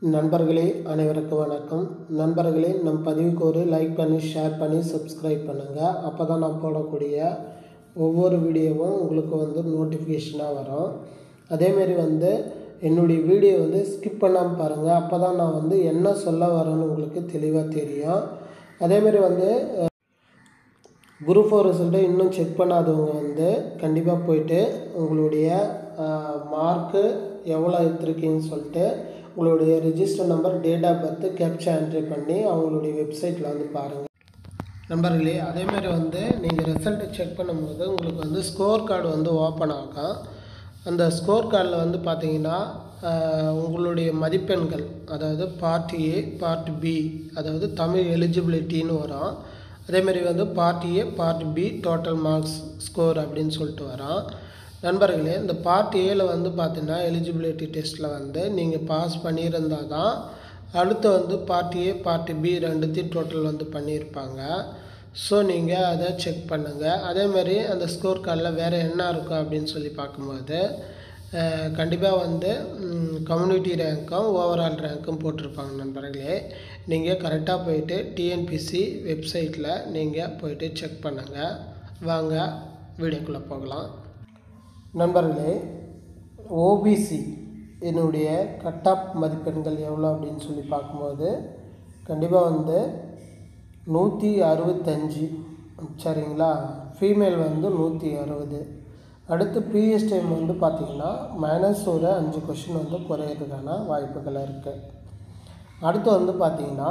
நண்பர்களே அனைவருக்கும் வணக்கம் நண்பர்களே நம் பதிவுக்கு ஒரு லைக் பண்ணி ஷேர் பண்ணி சப்ஸ்கிரைப் பண்ணுங்கள் அப்போ தான் நான் போடக்கூடிய ஒவ்வொரு வீடியோவும் உங்களுக்கு வந்து நோட்டிஃபிகேஷனாக வரும் அதேமாரி வந்து என்னுடைய வீடியோ வந்து ஸ்கிப் பண்ணாமல் பாருங்கள் அப்போ தான் நான் வந்து என்ன சொல்ல வரேன்னு உங்களுக்கு தெளிவாக தெரியும் அதேமாரி வந்து குரூப் ஃபோர் ரிசல்ட்டை இன்னும் செக் பண்ணாதவங்க வந்து கண்டிப்பாக போயிட்டு உங்களுடைய மார்க்கு எவ்வளோ எடுத்திருக்கீங்கன்னு சொல்லிட்டு உங்களுடைய register number date of birth captcha entry பண்ணி அவங்களுடைய வெப்சைட்டில் வந்து பாருங்கள் நண்பர்களே அதேமாதிரி வந்து நீங்கள் ரிசல்ட்டை செக் பண்ணும்போது உங்களுக்கு வந்து ஸ்கோர் கார்டு வந்து ஓப்பன் ஆகும் அந்த ஸ்கோர் கார்டில் வந்து பார்த்தீங்கன்னா உங்களுடைய மதிப்பெண்கள் அதாவது பார்ட் ஏ பார்ட் பி அதாவது தமிழ் எலிஜிபிலிட்டின்னு வரும் அதேமாரி வந்து part A part B total marks score அப்படின்னு சொல்லிட்டு வரோம் நண்பர்களே இந்த பார்ட் ஏல வந்து பார்த்தீங்கன்னா எலிஜிபிலிட்டி டெஸ்ட்டில் வந்து நீங்கள் பாஸ் பண்ணியிருந்தால் தான் அடுத்து வந்து பார்ட் ஏ பார்ட் பி ரெண்டுத்தையும் டோட்டல் வந்து பண்ணியிருப்பாங்க ஸோ நீங்கள் அதை செக் பண்ணுங்கள் அதேமாதிரி அந்த ஸ்கோர் கார்டில் வேறு என்ன இருக்கும் அப்படின்னு சொல்லி பார்க்கும்போது கண்டிப்பாக வந்து கம்யூனிட்டி ரேங்க்கும் ஓவரால் ரேங்க்கும் போட்டிருப்பாங்க நண்பர்களே நீங்கள் கரெக்டாக போயிட்டு டிஎன்பிசி வெப்சைட்டில் நீங்கள் போயிட்டு செக் பண்ணுங்கள் வாங்க வீடியோக்குள்ளே போகலாம் நண்பர்களே ஓபிசி என்னுடைய கட் ஆஃப் மதிப்பெண்கள் எவ்வளோ அப்படின்னு சொல்லி பார்க்கும்போது கண்டிப்பாக வந்து நூற்றி அறுபத்தஞ்சி சரிங்களா ஃபீமேல் வந்து நூற்றி அறுபது அடுத்து பிஎஸ் டைம் வந்து பார்த்திங்கன்னா மைனஸ் ஒரு அஞ்சு கொஷின் வந்து குறையிறதுக்கான வாய்ப்புகள் இருக்குது அடுத்து வந்து பார்த்திங்கன்னா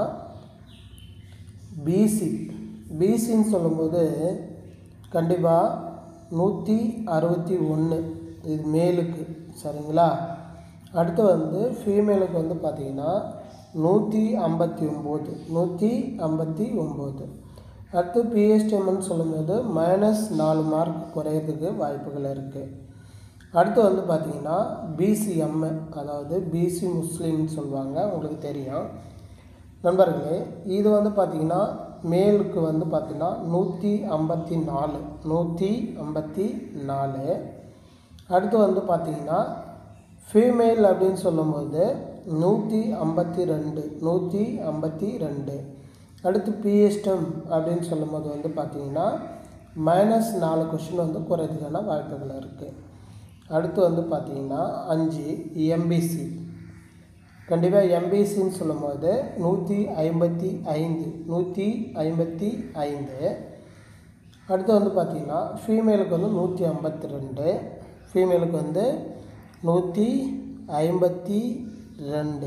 பிசி பிசின்னு சொல்லும்போது கண்டிப்பாக நூற்றி அறுபத்தி ஒன்று இது மேலுக்கு சரிங்களா அடுத்து வந்து ஃபீமேலுக்கு வந்து பார்த்திங்கன்னா நூற்றி ஐம்பத்தி ஒம்பது நூற்றி ஐம்பத்தி ஒம்பது அடுத்து பிஎஸ்டிஎம்னு சொல்லும்போது மைனஸ் நாலு மார்க் குறையிறதுக்கு வாய்ப்புகள் இருக்குது அடுத்து வந்து பார்த்திங்கன்னா பிசிஎம் அதாவது பிசி முஸ்லீம்னு சொல்லுவாங்க உங்களுக்கு தெரியும் நண்பர்களே இது வந்து பார்த்திங்கன்னா மேலுக்கு வந்து பார்த்திங்கன்னா நூற்றி ஐம்பத்தி நாலு நூற்றி ஐம்பத்தி நாலு அடுத்து வந்து பார்த்திங்கன்னா ஃபீமேல் அப்படின்னு சொல்லும்போது நூற்றி ஐம்பத்தி ரெண்டு நூற்றி ஐம்பத்தி ரெண்டு அடுத்து பிஎஸ்டம் அப்படின்னு சொல்லும்போது வந்து பார்த்திங்கன்னா மைனஸ் நாலு கொஷின் வந்து குறையதுக்கான வாய்ப்புகள் இருக்குது அடுத்து வந்து பார்த்திங்கன்னா அஞ்சு எம்பிசி கண்டிப்பாக எம்பிசின்னு சொல்லும்போது நூற்றி ஐம்பத்தி ஐந்து நூற்றி ஐம்பத்தி ஐந்து அடுத்து வந்து பார்த்திங்கன்னா ஃபீமேலுக்கு வந்து நூற்றி ஐம்பத்தி ரெண்டு ஃபீமேலுக்கு வந்து நூற்றி ஐம்பத்தி ரெண்டு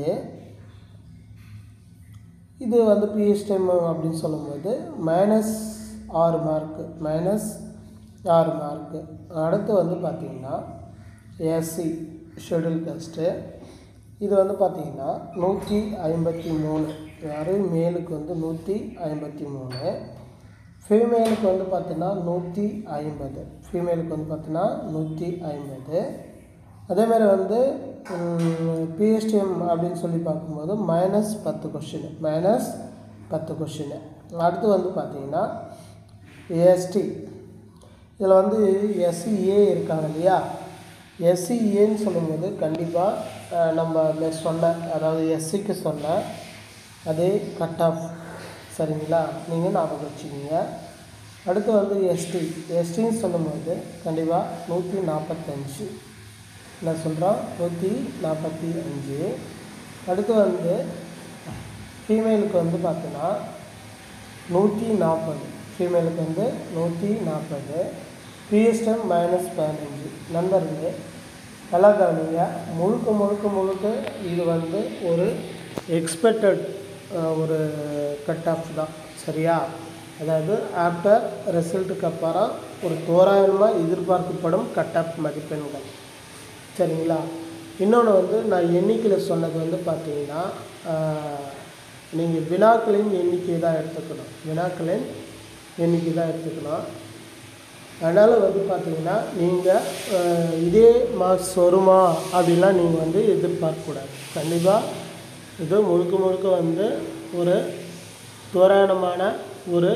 இது வந்து பிஎஸ்டிஎம் அப்படின்னு சொல்லும்போது மைனஸ் ஆறு மார்க்கு மைனஸ் ஆறு மார்க்கு அடுத்து வந்து பார்த்திங்கன்னா எஸ்சி ஷெடியூல் காஸ்ட்டு இது வந்து பார்த்திங்கன்னா நூற்றி ஐம்பத்தி மூணு யார் மேலுக்கு வந்து நூற்றி ஐம்பத்தி மூணு ஃபீமேலுக்கு வந்து பார்த்திங்கன்னா நூற்றி ஐம்பது ஃபீமேலுக்கு வந்து பார்த்திங்கன்னா நூற்றி ஐம்பது அதேமாதிரி வந்து பிஎஸ்டிஎம் அப்படின்னு சொல்லி பார்க்கும்போது மைனஸ் பத்து கொஷின் மைனஸ் பத்து கொஷின் அடுத்து வந்து பார்த்திங்கன்னா எஸ்டி இதில் வந்து எஸ்சிஏ இருக்காங்க இல்லையா எஸ்சிஏன்னு சொல்லும்போது கண்டிப்பாக நம்ம சொன்ன அதாவது எஸ்சிக்கு சொன்ன அதே கட் ஆஃப் சரிங்களா நீங்கள் ஞாபகம் வச்சுக்கிங்க அடுத்து வந்து எஸ்டி எஸ்டின்னு சொல்லும்போது கண்டிப்பாக நூற்றி நாற்பத்தஞ்சு என்ன சொல்கிறோம் நூற்றி நாற்பத்தி அஞ்சு அடுத்து வந்து ஃபீமேலுக்கு வந்து பார்த்தீங்கன்னா நூற்றி நாற்பது ஃபீமேலுக்கு வந்து நூற்றி நாற்பது பிஎஸ்டம் மைனஸ் பதினஞ்சு நண்பர்களே நல்லா கவனிங்க முழுக்க முழுக்க முழுக்க இது வந்து ஒரு எக்ஸ்பெக்டட் ஒரு கட் ஆஃப் தான் சரியா அதாவது ஆஃப்டர் ரிசல்ட்டுக்கு அப்புறம் ஒரு தோராயமாக எதிர்பார்க்கப்படும் கட் ஆஃப் மதிப்பெண்கள் சரிங்களா இன்னொன்று வந்து நான் எண்ணிக்கையில் சொன்னது வந்து பார்த்தீங்கன்னா நீங்கள் வினாக்களின் எண்ணிக்கை தான் எடுத்துக்கணும் வினாக்களின் எண்ணிக்கை தான் எடுத்துக்கணும் அதனால் வந்து பார்த்தீங்கன்னா நீங்கள் இதே மார்க்ஸ் வருமா அப்படிலாம் நீங்கள் வந்து எதிர்பார்க்கக்கூடாது கண்டிப்பாக இது முழுக்க முழுக்க வந்து ஒரு தோராயமான ஒரு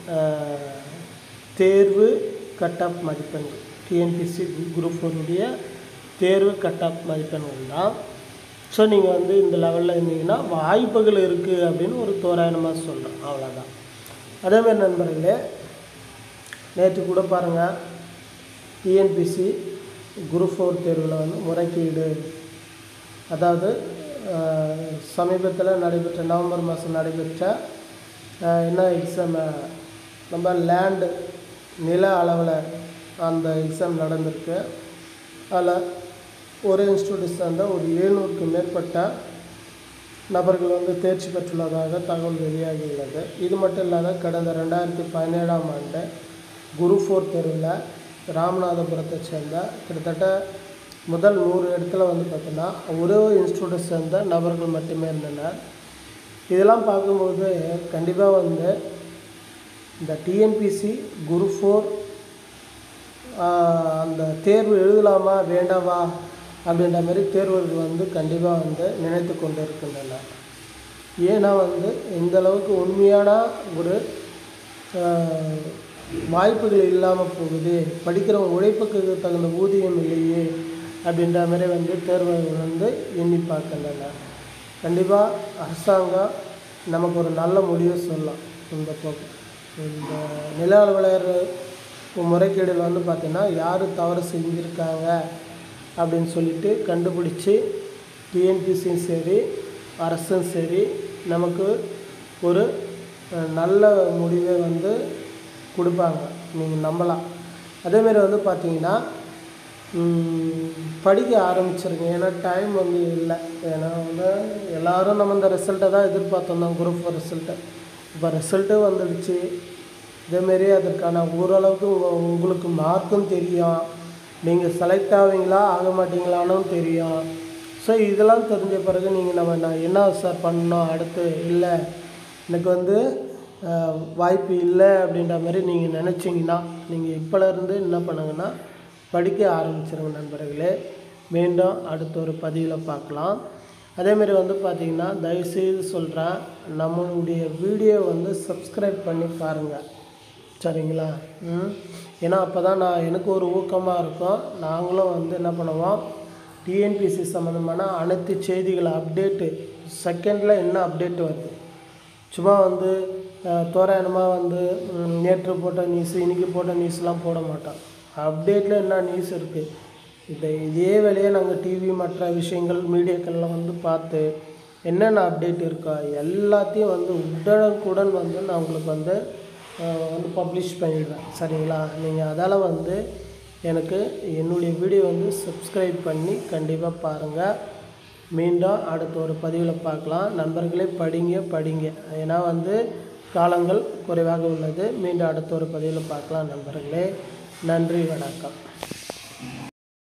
தேர்வு கட் ஆஃப் மதிப்பெண்கள் டிஎன்பிசி குரூப் ஒன்றுடைய தேர்வு கட் ஆஃப் மதிப்பெண்கள் தான் ஸோ நீங்கள் வந்து இந்த லெவலில் இருந்தீங்கன்னா வாய்ப்புகள் இருக்குது அப்படின்னு ஒரு தோராயமாக சொல்கிறேன் அவ்வளோதான் அதேமாதிரி நண்பர்களே நேற்று கூட பாருங்கள் டிஎன்பிசி குரூப் ஃபோர் தேர்வில் வந்து முறைகேடு அதாவது சமீபத்தில் நடைபெற்ற நவம்பர் மாதம் நடைபெற்ற அஹ், என்ன எக்ஸாம் நம்ம லேண்டு நில அளவில் அந்த எக்ஸாம் நடந்திருக்கு அதில் ஒரு இன்ஸ்டியூட்டை சேர்ந்த ஒரு எழுநூறுக்கு மேற்பட்ட நபர்கள் வந்து தேர்ச்சி பெற்றுள்ளதாக தகவல் வெளியாகியுள்ளது இது மட்டும் இல்லாத கடந்த ரெண்டாயிரத்தி பதினேழாம் ஆண்டு குரு ஃபோர் தேர்வில் ராமநாதபுரத்தை சேர்ந்த கிட்டத்தட்ட முதல் நூறு இடத்துல வந்து பார்த்தீங்கன்னா ஒரே இன்ஸ்டியூட்டை சேர்ந்த நபர்கள் மட்டுமே இருந்தனர் இதெல்லாம் பார்க்கும்போது கண்டிப்பாக வந்து இந்த டிஎன்பிசி குரு ஃபோர் அந்த தேர்வு எழுதலாமா வேண்டாமா அப்படின்ற மாதிரி தேர்வுகள் வந்து கண்டிப்பாக வந்து நினைத்து கொண்டு இருக்கின்றன ஏன்னா வந்து இந்த அளவுக்கு உண்மையான ஒரு ஆஹ், வாய்ப்புகள் இல்லாமல் போகுது படிக்கிறவங்க உழைப்புக்கு தகுந்த ஊதியம் இல்லையே அப்படின்ற மாதிரி வந்து தேர்வுகள் வந்து எண்ணி பார்க்கின்றன கண்டிப்பாக அரசாங்கம் நமக்கு ஒரு நல்ல முடிவை சொல்லலாம் இந்த போக்கு இந்த நில அலுவலர் முறைகேடில் வந்து பார்த்திங்கன்னா யார் தவறு செஞ்சுருக்காங்க அப்படின்னு சொல்லிட்டு கண்டுபிடிச்சி டிஎன்பிசியும் சரி அரசும் சரி நமக்கு ஒரு அஹ், நல்ல முடிவை வந்து கொடுப்பாங்க நீங்கள் நம்பலாம் அதேமாரி வந்து பார்த்தீங்கன்னா ம், படிக்க ஆரம்பிச்சிருங்க ஏன்னா டைம் வந்து இல்லை ஏன்னா வந்து எல்லாரும் நம்ம இந்த ரிசல்ட்டை தான் எதிர்பார்த்தோம் தான் குரூப் ரிசல்ட்டை இப்போ ரிசல்ட்டும் வந்துடுச்சு இதேமாரி அதற்கான ஓரளவுக்கு உங்க- உங்களுக்கு மார்க்கும் தெரியும் நீங்கள் செலக்ட் ஆவீங்களா ஆக மாட்டீங்களான்னு தெரியும் ஸோ இதெல்லாம் தெரிஞ்ச பிறகு நீங்கள் நம்ம நான் என்ன சார் பண்ணணும் அடுத்து இல்லை எனக்கு வந்து அஹ், வாய்ப்பு இல்லை அப்படின்ற மாதிரி நீங்கள் நினச்சிங்கன்னா நீங்கள் இப்போலேருந்து என்ன பண்ணுங்கன்னா படிக்க ஆரம்பிச்சிருங்க நண்பர்களே மீண்டும் அடுத்த ஒரு பதிவில் பார்க்கலாம் அதேமாரி வந்து பார்த்திங்கன்னா தயவுசெய்து சொல்கிறேன் நம்மளுடைய வீடியோ வந்து சப்ஸ்கிரைப் பண்ணி பாருங்கள் சரிங்களா ம் ஏன்னா அப்போ தான் நான் எனக்கு ஒரு ஊக்கமாக இருக்கும் நாங்களும் வந்து என்ன பண்ணுவோம் டிஎன்பிசி சம்மந்தமான அனைத்து செய்திகளை அப்டேட்டு செகண்டில் என்ன அப்டேட் வருது சும்மா வந்து தோராயமாக வந்து ம், நேற்று போட்ட நியூஸ் இன்றைக்கி போட்ட நியூஸ்லாம் போட மாட்டோம் அப்டேட்டில் என்ன நியூஸ் இருக்குது இதை இதே வேலையை நாங்கள் டிவி மற்ற விஷயங்கள் மீடியாக்கள்லாம் வந்து பார்த்து என்னென்ன அப்டேட் இருக்கோ எல்லாத்தையும் வந்து உடனுக்குடன் வந்து நான் உங்களுக்கு வந்து அஹ், வந்து பப்ளிஷ் பண்ணிடுவேன் சரிங்களா நீங்கள் அதால் வந்து எனக்கு என்னுடைய வீடியோ வந்து சப்ஸ்கிரைப் பண்ணி கண்டிப்பாக பாருங்கள் மீண்டும் அடுத்த ஒரு பதிவில் பார்க்கலாம் நண்பர்களே படிங்க படிங்க ஏன்னா வந்து காலங்கள் குறைவாக உள்ளது மீண்டும் அடுத்த ஒரு பதிவில் பார்க்கலாம் நண்பர்களே நன்றி வணக்கம்